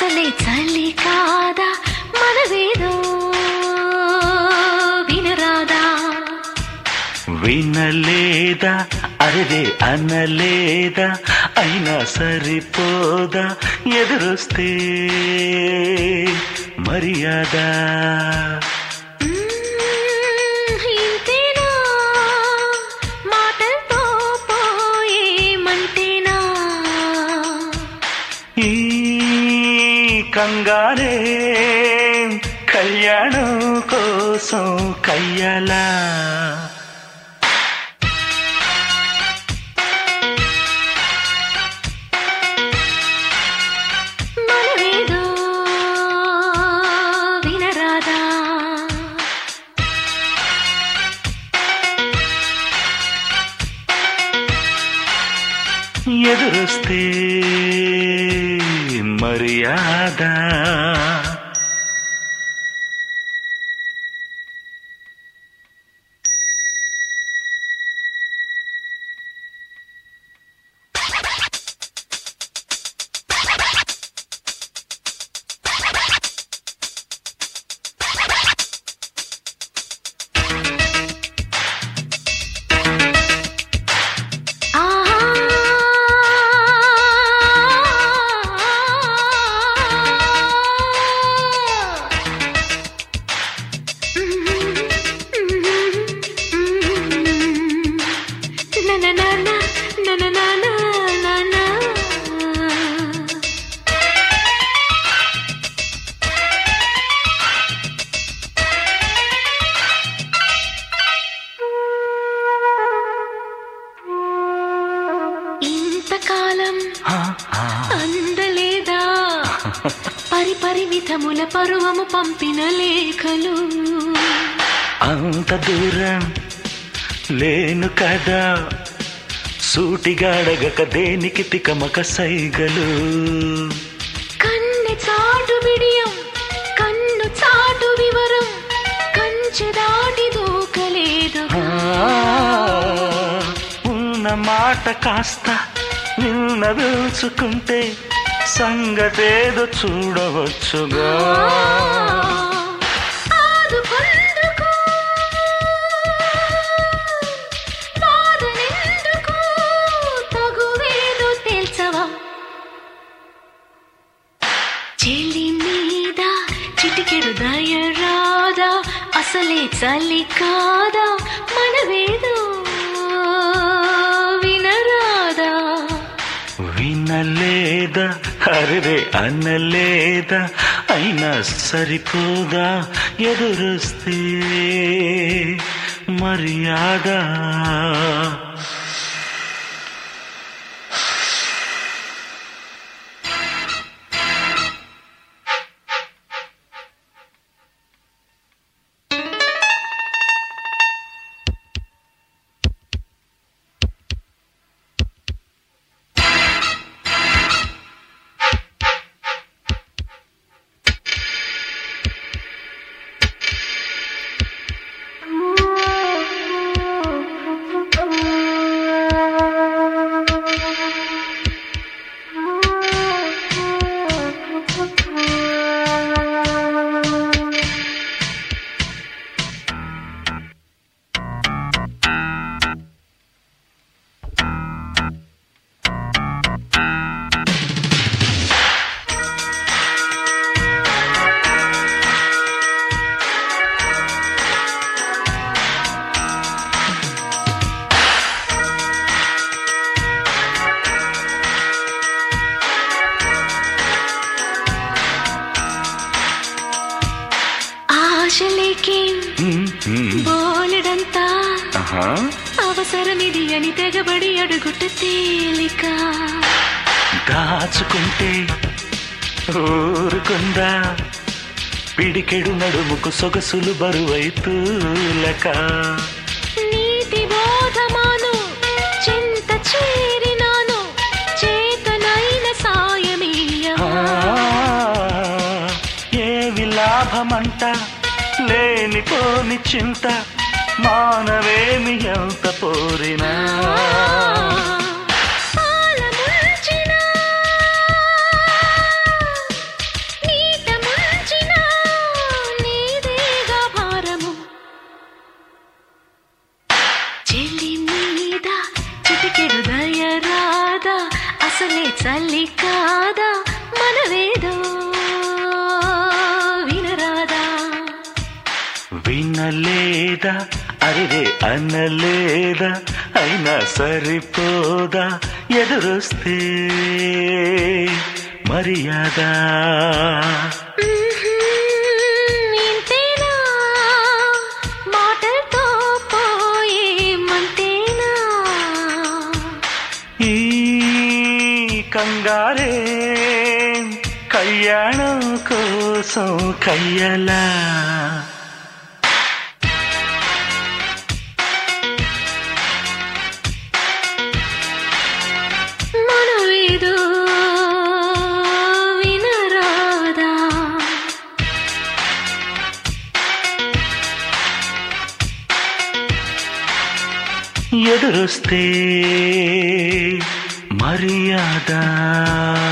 అసలే చలి కాదా మనవేదో వినరాదా వినలేదా అరే అనలేదా అయినా సరిపోదా ఎదురొస్తే మర్యాద మ్మ్, ఇంతేనా మాటలతో పోయేమంటేనా ఈ కంగారే కళ్యాణం కోసం కయ్యాలా మనవేదో వినరాదా ఎదురొస్తే మర్యాద ఇంతకాలం ఆ, ఆ. అందలేదా పరిపరిమితముల పరువము పంపిన లేఖలు అంత దూరం లేను కదా సూటిగా అడగక దేనికి తికమక సైగలు కన్నె చాటు బిడియం కన్ను చాటు వివరం కంచె దాటి దూకలేదు ఆ, ఉన్న మాట కాస్త నిన్న తెలుసుకుంటే సంగతేదో చూడవచ్చుగా ఆదుకొందుకు, బాధనెందుకు, తగువేదో తేల్చవా చెలి మీద చిటికెడు దయ రాదా అసలే చలి కాదా మనవేదో వినరాదా వినలేదా అరే అనలేదా అయినా సరిపోదా ఎదురొస్తే మర్యాద ఆశలేకే ఉమ్, ఉమ్. బోలెడంతా ఆహా. అవసరమిది అని తెగబడి అడుగుట తేలిక దాచుకుంటే ఊరుకుందా పిడికెడు నడుముకు సొగసులు బరువైతూలక నీతి బోధమాను చింత చేరినాను చేతనైన సాయమీయవా ఏవి లాభమంట లేనిపోని చింత మానవేమి ఎంత పోరినా పాలముంచిన అసలే చల్లి కాదా మనవేదో వినరాదా వినలేదా అరే అనలేదా అయినా సరిపోదా ఎదురొస్తే మర్యాద ఇంతేనా మాటలతో పోయే మంతేనా ఈ కంగారే కళ్యాణం కోసం కయ్యలా మనవేదో వినరాదా ఎదురొస్తే మర్యాద